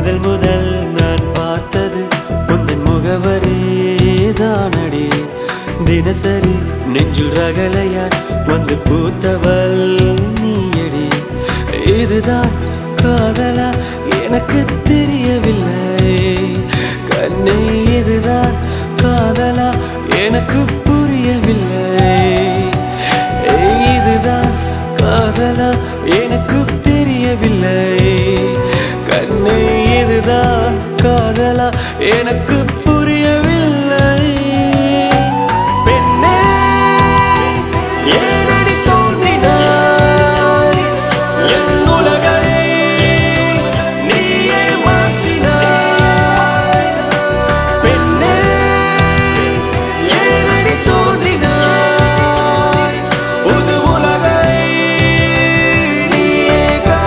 முதல் முதல் நான் பார்த்தது உந்தன் முகவரி தானடி தினசரி நெஞ்சில் ரகலையாய் வந்து பூத்தவள் நீயடி இதுதான் காதலா எனக்கு தெரியவில்லை கண்ணே இதுதான் காதலா எனக்கு புரியவில்லை ஏய், இதுதான் காதலா எனக்கு தெரியவில்லை கண்ணே இதுதான் காதலா எனக்கு புரியவில்லை பெண்ணே ஏனடி தோன்றினாய் என் உலகை நீயே மாற்றினாய் பெண்ணே ஏனடி தோன்றினாய் புது உலகை நீயே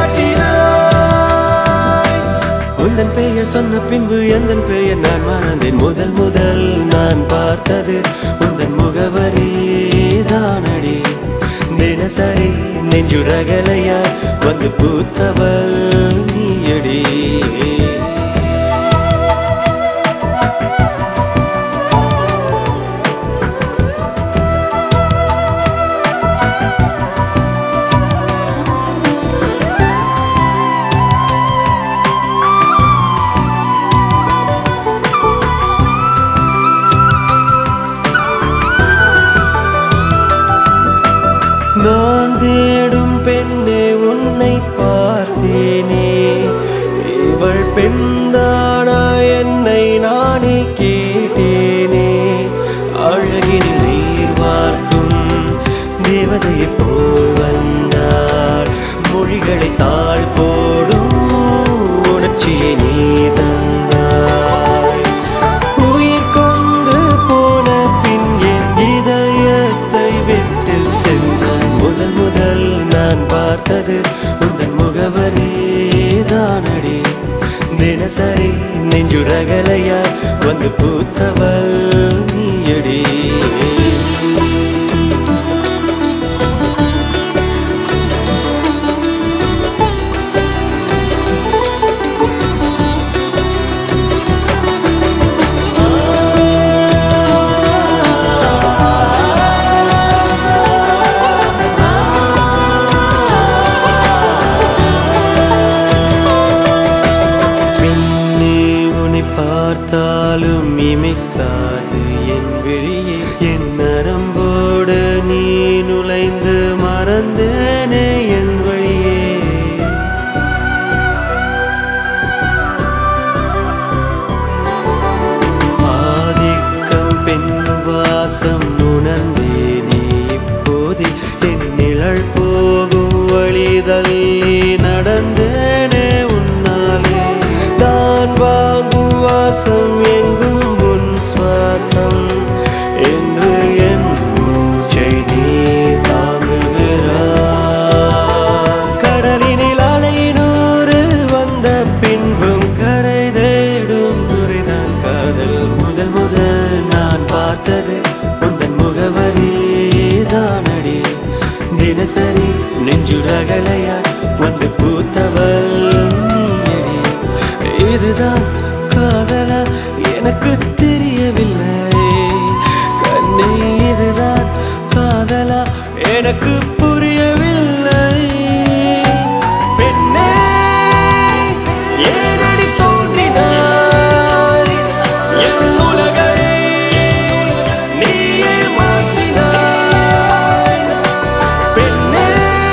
காட்டினாய் உந்தன் பெயர் சொன்ன பின்பு எந்தன் பெயர் நான் மறந்தேன் முதல் முதல் நான் பார்த்தது உந்தன் முகவரி தானடி தினசரி நெஞ்சுரகலையா வந்து பூத்தவள் நீயடி நான் தேடும் பெண்ணே உன்னை பார்த்தேனே இவள் பெண்தானா என்னை நானே கேட்டேனே அழகினில் நீர் வார்க்கும் தேவதையை போல் வந்தாள் மொழிகளை தாழ் போடும் உணர்ச்சியை நீ தந்தாய் உயிர் கொண்டு போன பின் என் இதயத்தை விட்டு சென்றான் முதல் முதல் நான் பார்த்தது உந்தன் முகவரி தானடி தினசரி நெஞ்சுரகலையா வந்து பூத்தவள் நீயடி பின்னே உன்னை பார்த்தாலும் இமைக்காது என் விழியே என் நரம்போடு நீ நுழைந்து மறந்தேனே என் வழியே ஆதிக்கம் பெண் வாசம் உணர்ந்தேனே இப்போதே என் நிழல் போகும் வழிதள்ளி நடந்தேனே உன்னாலே நான் வாங்கும் வாசம் எங்கும் உன் சுவாசம் என்று என் மூச்சை நீ தாங்குகிறாய் கடலினில் அலையினூறு வந்த பின்பும் கரை தேடும் முறைதான் காதல் முதல் முதல் நான் பார்த்தது உந்தன் முகவரி தானடி தினசரி நெஞ்சுரகலையா வந்து பூத்தவள் நீயடி இதுதான் காதலா எனக்கு தெரியவில்லை கண்ணே இதுதான் காதலா எனக்கு புரியவில்லை பெண்ணே ஏனடி தோன்றினாய் என் உலகை நீயே மாற்றினாய் பெண்ணே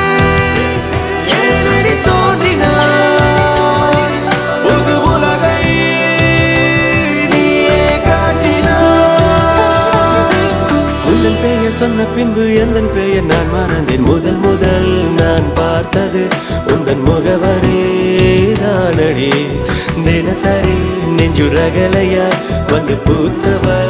ஏனடி தோன்றினாய் புது உலகை நீயே காட்டினாய் உந்தன் பெயர் சொன்ன பின்பு எந்தன் பெயர் நான் மறந்தேன் முதல் முதல் நான் பார்த்தது உந்தன் முகவரி தானடி தினசரி நெஞ்சுரகலையா வந்து பூத்தவள்